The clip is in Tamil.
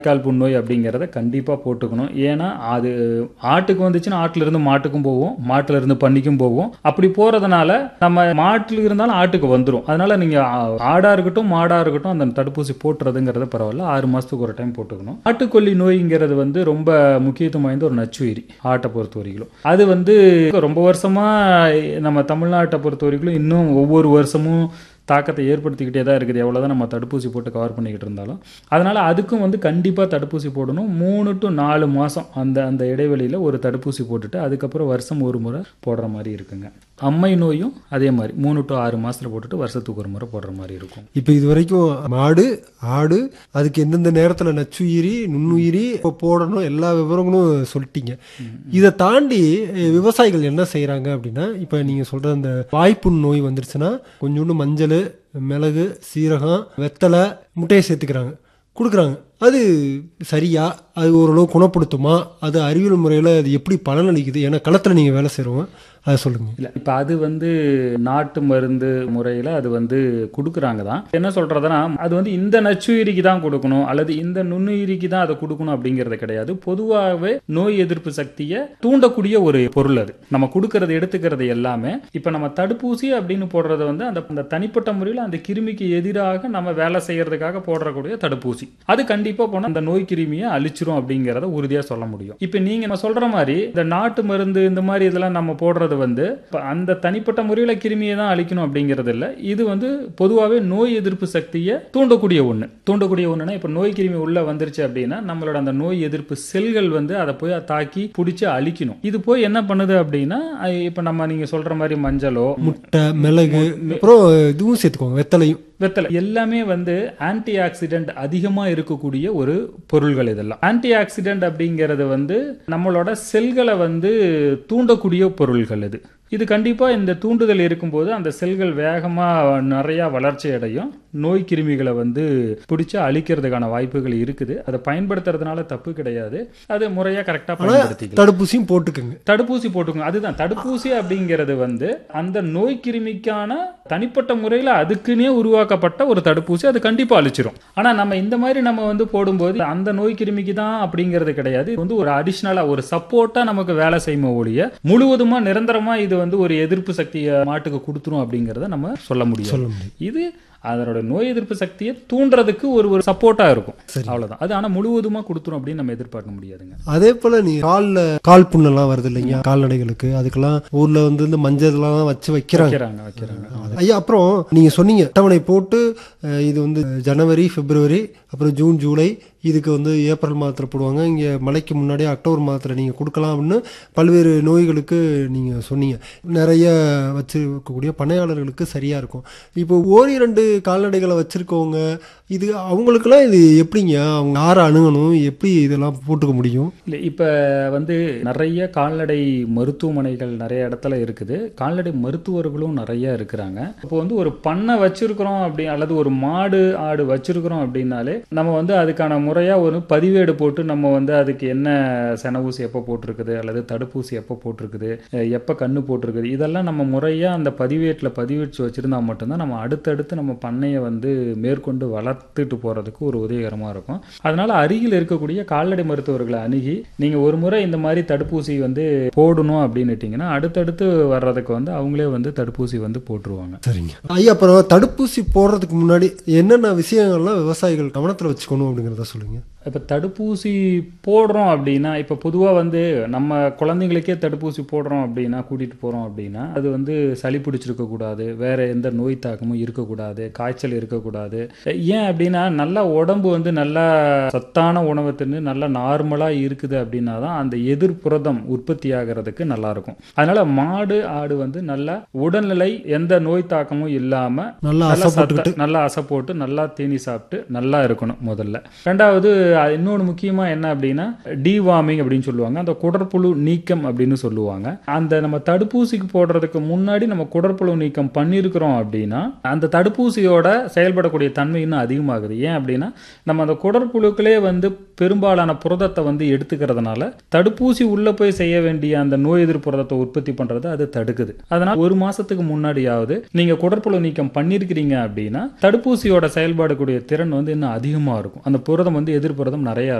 கால் புண்ணோய் அப்படிங்கிறத கண்டிப்பாக போட்டுக்கணும் ஏன்னா அது ஆட்டுக்கு வந்துச்சுன்னா ஆட்டுல இருந்து மாட்டுக்கும் போகும் மாட்டுல இருந்து பன்னிக்கும் போகும் அப்படி போறதுனால நம்ம மாட்டுல இருந்தாலும் ஆட்டுக்கு வந்துடும் அதனால நீங்க ஆ- ஆடா இருக்கட்டும் மாடா இருக்கட்டும் அந்த தடுப்பூசி போட்டுறதுங்கிறது பரவாயில்ல ஆறு மாசத்துக்கு ஒரு டைம் போட்டுக்கணும் ஆட்டுக்கொல்லி நோய்ங்கிறது வந்து ரொம்ப முக்கியத்துவம் வாய்ந்த ஒரு நச்சுயிரி ஆட்டை பொறுத்த வரைக்கும் அது வந்து ரொம்ப வருஷமா நம்ம தமிழ்நாட்டை பொறுத்த வரைக்கும் இன்னும் ஒவ்வொரு வருஷமும் தாக்கத்தை ஏற்படுத்திக்கிட்டே தான் இருக்குது எவ்வளோதான் நம்ம தடுப்பூசி போட்டு கவர் பண்ணிக்கிட்டு இருந்தாலும் அதனால் அதுக்கும் வந்து கண்டிப்பாக தடுப்பூசி போடணும் மூணு டு நாலு மாதம் அந்த அந்த இடைவெளியில் ஒரு தடுப்பூசி போட்டுட்டு அதுக்கப்புறம் வருஷம் ஒரு முறை போடுற மாதிரி இருக்குங்க அம்மை நோயும் அதே மாதிரி மூணு டு ஆறு மாதத்தில் போட்டுட்டு வருஷத்துக்கு ஒரு முறை போடுற மாதிரி இருக்கும் இப்போ இது வரைக்கும் மாடு ஆடு அதுக்கு எந்தெந்த நேரத்தில் நச்சுயிரி நுண்ணுயிரி இப்போ போடணும் எல்லா விவரங்களும் சொல்லிட்டீங்க இதை தாண்டி அஹ், விவசாயிகள் என்ன செய்கிறாங்க அப்படின்னா இப்போ நீங்கள் சொல்கிற அந்த வாய்ப்புண் நோய் வந்துருச்சுன்னா கொஞ்சோண்டு மஞ்சள் மிளகு சீரகம் வெத்தலை முட்டையை சேர்த்துக்கிறாங்க கொடுக்குறாங்க அது சரியா அது ஓரளவு குணப்படுத்துமா அது அறிவியல் முறையில் அது எப்படி பலனளிக்குது ஏன்னா களத்தில் நீங்கள் வேலை செய்கிறவங்க அதை சொல்லுங்கள் இல்லை இப்போ அது வந்து நாட்டு மருந்து முறையில் அது வந்து கொடுக்குறாங்க தான் என்ன சொல்கிறதுனா அது வந்து இந்த நச்சுயிரிக்கு தான் கொடுக்கணும் அல்லது இந்த நுண்ணுயிரிக்கு தான் அதை கொடுக்கணும் அப்படிங்கிறது கிடையாது பொதுவாகவே நோய் எதிர்ப்பு சக்தியை தூண்டக்கூடிய ஒரு பொருள் அது நம்ம கொடுக்கறது எடுத்துக்கிறது எல்லாமே இப்போ நம்ம தடுப்பூசி அப்படின்னு போடுறது வந்து அந்த அந்த தனிப்பட்ட முறையில் அந்த கிருமிக்கு எதிராக நம்ம வேலை செய்யறதுக்காக போடுறக்கூடிய தடுப்பூசி அது கண்டிப்பாக போனால் அந்த நோய் கிருமியை அழிச்சிரும் அப்படிங்கிறத உறுதியாக சொல்ல முடியும் இப்போ நீங்கள் நம்ம சொல்கிற மாதிரி இந்த நாட்டு மருந்து இந்த மாதிரி இதெல்லாம் நம்ம போடுறது வந்து இப்ப அந்த தனிப்பட்ட முறையில் கிருமியை தான் அழிக்கணும் அப்படிங்கிறது இல்லை இது வந்து பொதுவாகவே நோய் எதிர்ப்பு சக்தியை தூண்டக்கூடிய ஒன்று தூண்டக்கூடிய ஒன்றுனா இப்போ நோய் கிருமி உள்ளே வந்துருச்சு அப்படின்னா நம்மளோட அந்த நோய் எதிர்ப்பு செல்கள் வந்து அதை போய் தாக்கி பிடிச்சி அழிக்கணும் இது போய் என்ன பண்ணுது அப்படின்னா இப்போ நம்ம நீங்கள் சொல்கிற மாதிரி மஞ்சளோ முட்டை மிளகு அப்புறம் இதுவும் சேர்த்துக்கோங்க வெத்தலையும் வெத்தலை எல்லாமே வந்து ஆன்டி ஆக்சிடென்ட் அதிகமாக இருக்கக்கூடிய ஒரு பொருள்கள் இதெல்லாம் ஆன்டி ஆக்சிடென்ட் அப்படிங்கிறது வந்து நம்மளோட செல்களை வந்து தூண்டக்கூடிய பொருள்கள் இது இது கண்டிப்பாக இந்த தூண்டுதல் இருக்கும்போது அந்த செல்கள் வேகமாக நிறையா வளர்ச்சி அடையும் நோய் கிருமிகளை வந்து பிடிச்சி அழிக்கிறதுக்கான வாய்ப்புகள் இருக்குது அதை பயன்படுத்துறதுனால தப்பு கிடையாது அது முறையாக கரெக்டாக பயன்படுத்திக்கலாம் தடுப்பூசியும் போட்டுக்கோங்க தடுப்பூசி போட்டுக்கோங்க அதுதான் தடுப்பூசி அப்படிங்கிறது வந்து அந்த நோய் கிருமிக்கான தனிப்பட்ட முறையில் அதுக்குன்னே உருவாக்கப்பட்ட ஒரு தடுப்பூசி அது கண்டிப்பாக அழிச்சிரும் ஆனால் நம்ம இந்த மாதிரி நம்ம வந்து போடும்போது அந்த நோய் கிருமிக்கு தான் அப்படிங்கிறது கிடையாது இது வந்து ஒரு அடிஷ்னலாக ஒரு சப்போர்ட்டாக நமக்கு வேலை செய்யுமோ ஒழிய முழுவதுமாக நிரந்தரமாக இது வந்து ஒரு எதிர்ப்பு சக்தியை மாட்டுக்கு கொடுத்துரும் அப்படிங்கிறத நம்ம சொல்ல முடியும் சொல்ல முடியும் இது அதனோட நோய் எதிர்ப்பு சக்தியை தூண்டுறதுக்கு ஒரு ஒரு சப்போர்ட்டாக இருக்கும் அவ்வளவுதான் அது ஆனால் முழுவதுமாக கொடுத்துரும் அப்படின்னு நம்ம எதிர்பார்க்க முடியாதுங்க அதே போல நீ கால்ல கால் புண்ணெல்லாம் வருது இல்லைங்க கால்நடைகளுக்கு அதுக்கெல்லாம் ஊர்ல வந்து இந்த மஞ்சள் எல்லாம் வச்சு வைக்கிறாங்க வைக்கிறாங்க வைக்கிறாங்க ஐயா அப்புறம் நீங்க சொன்னீங்க அட்டவணை போட்டு அஹ், இது வந்து ஜனவரி பிப்ரவரி அப்புறம் ஜூன் ஜூலை இதுக்கு வந்து ஏப்ரல் மாதத்தில் போடுவாங்க இங்கே மழைக்கு முன்னாடியே அக்டோபர் மாதத்தில் நீங்கள் கொடுக்கலாம் அப்படின்னு பல்வேறு நோய்களுக்கு நீங்கள் சொன்னீங்க நிறைய வச்சிருக்கக்கூடிய பண்ணையாளர்களுக்கு சரியாக இருக்கும் இப்போ ஓரிரண்டு கால்நடைகளை வச்சுருக்கவங்க இது அவங்களுக்கெல்லாம் இது எப்படிங்க அவங்க யாரை அணுகணும் எப்படி இதெல்லாம் போட்டுக்க முடியும் இல்லை இப்போ வந்து நிறைய கால்நடை மருத்துவமனைகள் நிறைய இடத்துல இருக்குது கால்நடை மருத்துவர்களும் நிறைய இருக்கிறாங்க இப்போ வந்து ஒரு பண்ணை வச்சிருக்கிறோம் அப்படி அல்லது ஒரு மாடு ஆடு வச்சிருக்கிறோம் அப்படின்னாலே நம்ம வந்து அதுக்கான முறையாக ஒரு பதிவேடு போட்டு நம்ம வந்து அதுக்கு என்ன சென ஊசி எப்போ போட்டிருக்குது அல்லது தடுப்பூசி எப்போ போட்டிருக்குது அஹ் எப்போ கண்ணு போட்டிருக்குது இதெல்லாம் நம்ம முறையாக அந்த பதிவேட்டில் பதிவேற்று வச்சுருந்தா மட்டும்தான் நம்ம அடுத்தடுத்து நம்ம பண்ணையை வந்து மேற்கொண்டு வளர்த்துட்டு போகிறதுக்கு ஒரு உதவிகரமாக இருக்கும் அதனால அருகில் இருக்கக்கூடிய கால்நடை மருத்துவர்களை அணுகி நீங்கள் ஒரு முறை இந்த மாதிரி தடுப்பூசி வந்து போடணும் அப்படின்னுட்டிங்கன்னா அடுத்தடுத்து வர்றதுக்கு வந்து அவங்களே வந்து தடுப்பூசி வந்து போட்டுருவாங்க சரிங்க ஐயா அப்புறம் தடுப்பூசி போடுறதுக்கு முன்னாடி என்னென்ன விஷயங்கள்லாம் விவசாயிகள் கவனத்தில் வச்சுக்கணும் அப்படிங்கிறத சொல்லுங்க இப்போ தடுப்பூசி போடுறோம் அப்படின்னா இப்போ பொதுவாக வந்து நம்ம குழந்தைங்களுக்கே தடுப்பூசி போடுறோம் அப்படின்னா கூட்டிகிட்டு போகிறோம் அப்படின்னா அது வந்து சளி பிடிச்சிருக்க கூடாது வேற எந்த நோய் தாக்கமும் இருக்கக்கூடாது காய்ச்சல் இருக்கக்கூடாது ஏன் அப்படின்னா நல்லா உடம்பு வந்து நல்லா சத்தான உணவை தின்னு நல்லா நார்மலாக இருக்குது அப்படின்னா தான் அந்த எதிர்ப்புரதம் உற்பத்தி ஆகிறதுக்கு நல்லா இருக்கும் அதனால மாடு ஆடு வந்து நல்லா உடல்நிலை எந்த நோய் தாக்கமும் இல்லாமல் நல்லா நல்லா அசை போட்டுக்கிட்டு சத்தா- நல்லா அசை போட்டு நல்லா தேனி சாப்பிட்டு நல்லா இருக்கணும் முதல்ல ரெண்டாவது அது இன்னொன்று முக்கியமா என்ன அப்படின்னா டிவார்மிங் அப்படின்னு சொல்லுவாங்க அந்த குடற்புழு நீக்கம் அப்படின்னு சொல்லுவாங்க அந்த நம்ம தடுப்பூசிக்கு போடுறதுக்கு முன்னாடி நம்ம குடற்புழு நீக்கம் பண்ணியிருக்கிறோம் அப்படின்னா அந்த தடுப்பூசியோட செயல்படக்கூடிய தன்மை இன்னும் அதிகமாகுது ஏன் அப்படின்னா நம்ம அந்த குடற்புழுக்களே வந்து பெரும்பாலான புரதத்தை வந்து எடுத்துக்கிறதுனால தடுப்பூசி உள்ள போய் செய்ய வேண்டிய அந்த நோய் எதிர்ப்பு புரதத்தை உற்பத்தி பண்றது அது தடுக்குது அதனால ஒரு மாசத்துக்கு முன்னாடியாவது நீங்க குடற்புழு நீக்கம் பண்ணிருக்கிறீங்க அப்படின்னா தடுப்பூசியோட செயல்பாடு கூடிய திறன் வந்து இன்னும் அதிகமா இருக்கும் அந்த புரதம் வந்து எதிர்ப்புரதம் நிறைய